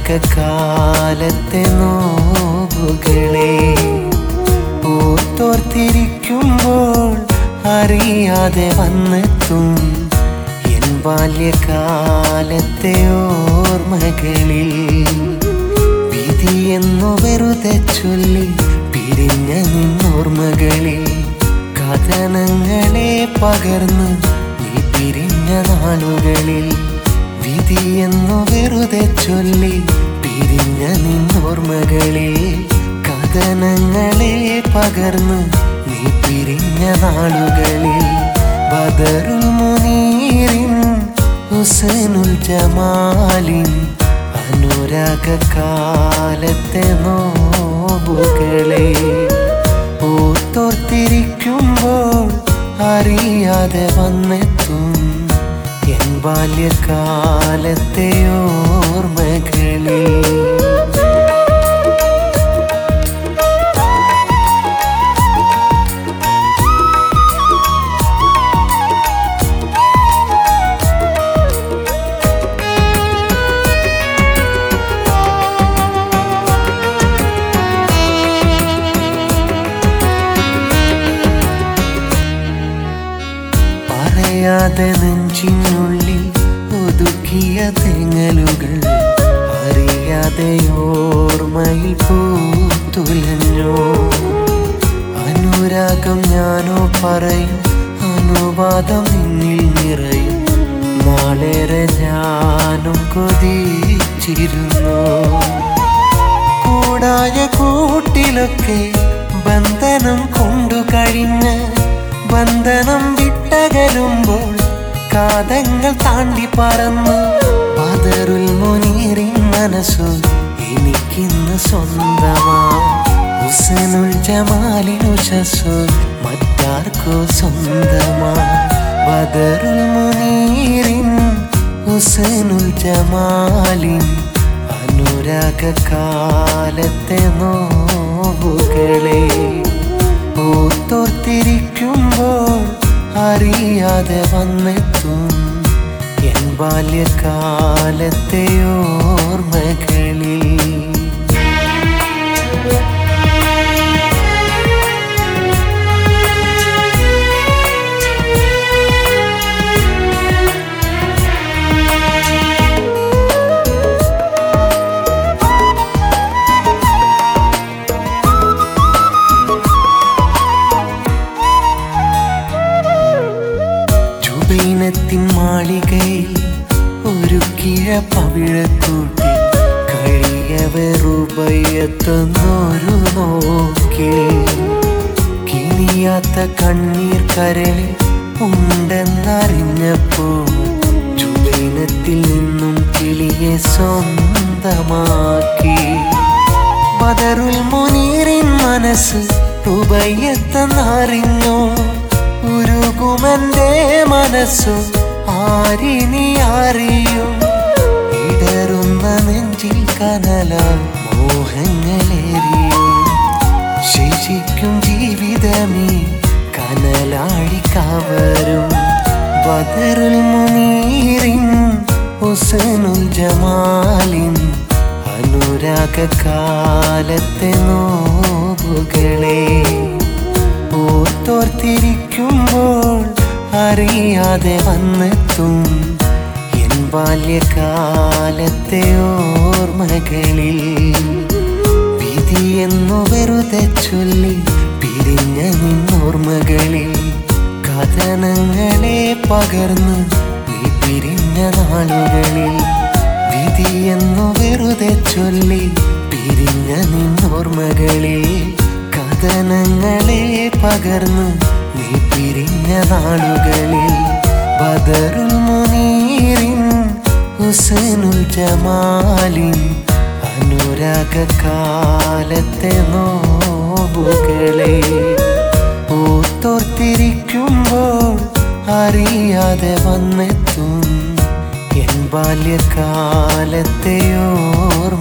അനുരാഗകാലത്തെ നോവുകളെ ഓർത്തോർത്തിരിക്കുമ്പോൾ അറിയാതെ വന്നെത്തും എൻ ബാല്യകാലത്തെ ഓർമ്മകളിൽ വിധിയെന്നു വെറുതെ ചൊല്ലി പിരിഞ്ഞ നിന്നോർമ്മകളിൽ കഥനങ്ങളെ പകർന്ന് നീ പിരിഞ്ഞ നാളുകളിൽ വിധിയെന്നു വെറുതെ ചൊല്ലി പിരിഞ്ഞ നിന്നോർമ്മകളിൽ കഥനങ്ങളെ പകർന്ന് നീ പിരിഞ്ഞ നാളുകളിൽ ബദറുൽ മുനീറിൻ ഹുസനുൽ ജമാലിൻ അനുരാഗകാലത്തെ നോവുകളെ ഓർത്തോർത്തിരിക്കുമ്പോൾ അറിയാതെ വന്നെത്തും എൻ ബാല്യകാലത്തെ ഓർമ്മകളിൽ പറയാതെ നെഞ്ചിനുള്ളിൽ ഒതുക്കിയ തെങ്ങലുകൾ അറിയാതെ ഓർമ്മയിൽ പൂത്തുലഞ്ഞോ അനുരാഗം ഞാനോ പറയും അനുവാദം നിന്നിൽ നിറയും നാളേറെ ഞാനും കൊതിച്ചിരുന്നു കൂടായ കൂട്ടിലൊക്കെ ബന്ധനം കൊണ്ടു കഴിഞ്ഞ് ബന്ധനം വിട്ടകലുമ്പോൾ കാതങ്ങൾ താണ്ടി പറന്നു പതറുൽ മുനീറിൻ മനസ്സു എനിക്കിന്ന് സ്വന്തമാ ഹുസനുൽ ജമാലിനു ശസ്സു മറ്റാർക്കോ സ്വന്തമാ ബദറുൽ മുനീറിൻ ഹുസനുൽ ജമാലിൻ അനുരാഗകാലത്തെ നോവുകളെ ഓർത്തോർത്തിരിക്കുമ്പോൾ അറിയാതെ വന്നെത്തും എൻ ബാല്യകാലത്തെ ഓർമ്മകളിൽ ചുബൈനത്തിൻ മാളികയിൽ ഒരു കിഴ പവിഴക്കൂട്ടി കഴിയവെറുപയത്തുന്നൊരു നോക്കിൽ കിനിയാത്ത കണ്ണീർ കരളിൽ ഉണ്ടെന്നറിഞ്ഞപ്പോൾ ചുബൈനത്തിൽ നിന്നും കിളിയെ സ്വന്തമാക്കി ബദറുൽ മുനീറിൻ മനസ്സ് ഉഭയത്തെന്നറിഞ്ഞോ ഉരുകുമന്റെ മനസ്സു ആരിനി അറിയും ഇടറുന്ന നെഞ്ചിൽ കനല മോഹങ്ങളേറിയും ശേഷിക്കും ജീവിതമേ കനലാഴി കവരും ബദറുൽ മുനീറിൻ ഹുസനുൽ ജമാലിൻ അനുരാഗകാലത്തെ നോവുകളെ ഓർത്തോർത്തിരിക്കുമ്പോൾ അറിയാതെ വന്നെത്തും എൻ ബാല്യകാലത്തെ ഓർമ്മകളിൽ വിധിയെന്നു വെറുതെ ചൊല്ലി പിരിഞ്ഞ നിന്നോർമ്മകളിൽ കഥനങ്ങളെ പകർന്ന് നീ പിരിഞ്ഞ നാളുകളിൽ വിധിയെന്നു വെറുതെ ചൊല്ലി പിരിഞ്ഞ നിന്നോർമ്മകളിൽ കഥനങ്ങളെ പകർന്ന് നീ പിരിഞ്ഞ നാളുകളിൽ ബദറുൽ മുനീറിൻ ഹുസനുൽ ജമാലിൻ അനുരാഗകാലത്തെ നോവുകളെ ഓർത്തോർത്തിരിക്കുമ്പോൾ അറിയാതെ വന്നെത്തും എൻ ബാല്യകാലത്തെ ഓർമ്മ